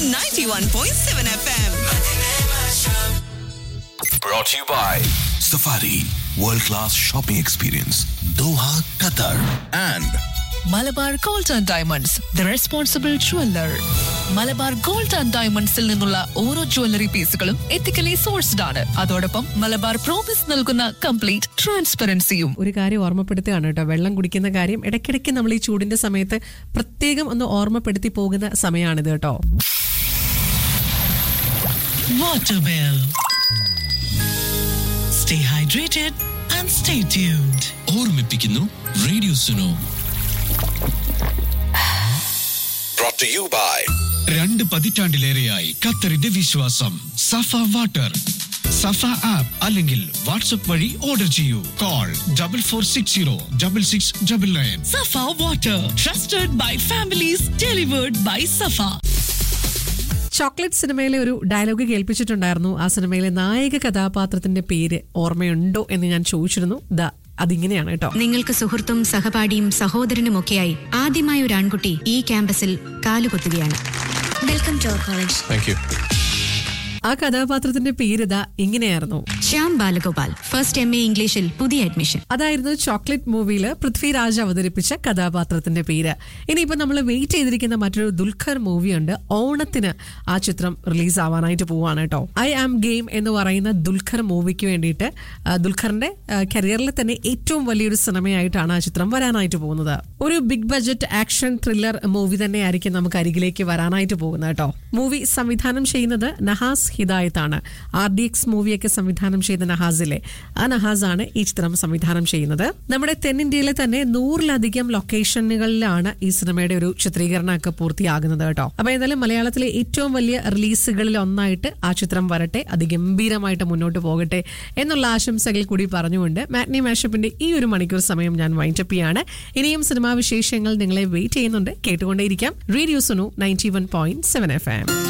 91.7 FM. Brought to you by Safari World Class Shopping Experience Doha, Qatar and Malabar gold and diamonds the responsible jeweller Malabar gold and ഡയമണ്ട്സിൽ നിന്നുള്ള ഓരോ jewellery പീസുകളും ethically sourced ആണ് അതോടൊപ്പം Malabar promise നൽകുന്ന complete ട്രാൻസ്പെറൻസിയും ഒരു കാര്യം ഓർമ്മപ്പെടുത്തുകയാണ് കേട്ടോ വെള്ളം കുടിക്കുന്ന കാര്യം ഇടയ്ക്കിടയ്ക്ക് നമ്മൾ ഈ ചൂടിന്റെ സമയത്ത് പ്രത്യേകം ഒന്ന് ഓർമ്മപ്പെടുത്തി പോകുന്ന സമയമാണിത് കേട്ടോ Water Bell. Stay hydrated and stay tuned. ഓർമ്മിപ്പിക്കുന്നു radio Suno brought to you by രണ്ട് പതിറ്റാണ്ടിലേറെയായി ഖത്തറിന്റെ വിശ്വാസം സഫ വാട്ടർ സഫ ആപ്പ് അല്ലെങ്കിൽ വാട്സ്ആപ്പ് വഴി ഓർഡർ ചെയ്യൂ call double four six zero double six double nine Safa Water, trusted by families, delivered by Safa. Chocolate സിനിമയിലെ ഒരു ഡയലോഗ് കേൾപ്പിച്ചിട്ടുണ്ടായിരുന്നു ആ സിനിമയിലെ നായക കഥാപാത്രത്തിന്റെ പേര് ഓർമ്മയുണ്ടോ എന്ന് ഞാൻ ചോദിച്ചിരുന്നു ദാ അതിങ്ങനെയാണ് കേട്ടോ നിങ്ങൾക്ക് സുഹൃത്തും സഹപാഠിയും സഹോദരനുമൊക്കെയായി ആദ്യമായി ഒരു ആൺകുട്ടി ഈ ക്യാമ്പസിൽ കാലുകുത്തുകയാണ് വെൽക്കം ടു കോളേജ് ആ കഥാപാത്രത്തിന്റെ പേര് ഇതാ ഇങ്ങനെയായിരുന്നു Shyam Balagopal first M A ഇംഗ്ലീഷിൽ പുതിയ അഡ്മിഷൻ അതായിരുന്നു ചോക്ലേറ്റ് മൂവിയിൽ പൃഥ്വിരാജ് അവതരിപ്പിച്ച കഥാപാത്രത്തിന്റെ പേര് ഇനിയിപ്പോ നമ്മൾ വെയിറ്റ് ചെയ്തിരിക്കുന്ന മറ്റൊരു ദുൽഖർ മൂവിയുണ്ട് ഓണത്തിന് ആ ചിത്രം റിലീസ് ആവാനായിട്ട് പോവാണ് കേട്ടോ ഐ ആം ഗെയിം എന്ന് പറയുന്ന ദുൽഖർ മൂവിക്ക് വേണ്ടിയിട്ട് ആ, ദുൽഖറിന്റെ കരിയറിലെ തന്നെ ഏറ്റവും വലിയൊരു സിനിമയായിട്ടാണ് ആ ചിത്രം വരാനായിട്ട് പോകുന്നത് ഒരു big budget action thriller movie തന്നെയായിരിക്കും നമുക്ക് അരികിലേക്ക് വരാനായിട്ട് പോകുന്നത് കേട്ടോ മൂവി സംവിധാനം ചെയ്യുന്നത് നഹാസ് ഹിദായത്താണ് ആർ ഡി എക്സ് മൂവിയൊക്കെ സംവിധാനം ചെയ്ത നഹാസിലെ ആ നഹാസാണ് ഈ ചിത്രം സംവിധാനം ചെയ്യുന്നത് നമ്മുടെ തെന്നിന്ത്യയിലെ തന്നെ നൂറിലധികം ലൊക്കേഷനുകളിലാണ് ഈ സിനിമയുടെ ഒരു ചിത്രീകരണമൊക്കെ പൂർത്തിയാകുന്നത് കേട്ടോ അപ്പൊ എന്തായാലും മലയാളത്തിലെ ഏറ്റവും വലിയ റിലീസുകളിൽ ഒന്നായിട്ട് ആ ചിത്രം വരട്ടെ അതിഗംഭീരമായിട്ട് മുന്നോട്ട് പോകട്ടെ എന്നുള്ള ആശംസകൾ കൂടി പറഞ്ഞുകൊണ്ട് മാറ്റ്നി മാഷപ്പിന്റെ ഈ ഒരു മണിക്കൂർ സമയം ഞാൻ വൈൻഡപ്പ് ചെയ്യാണ് ഇനിയും സിനിമാ വിശേഷങ്ങൾ നിങ്ങളെ വെയിറ്റ് ചെയ്യുന്നുണ്ട് കേട്ടുകൊണ്ടേയിരിക്കാം radio Suno ninety one point seven F M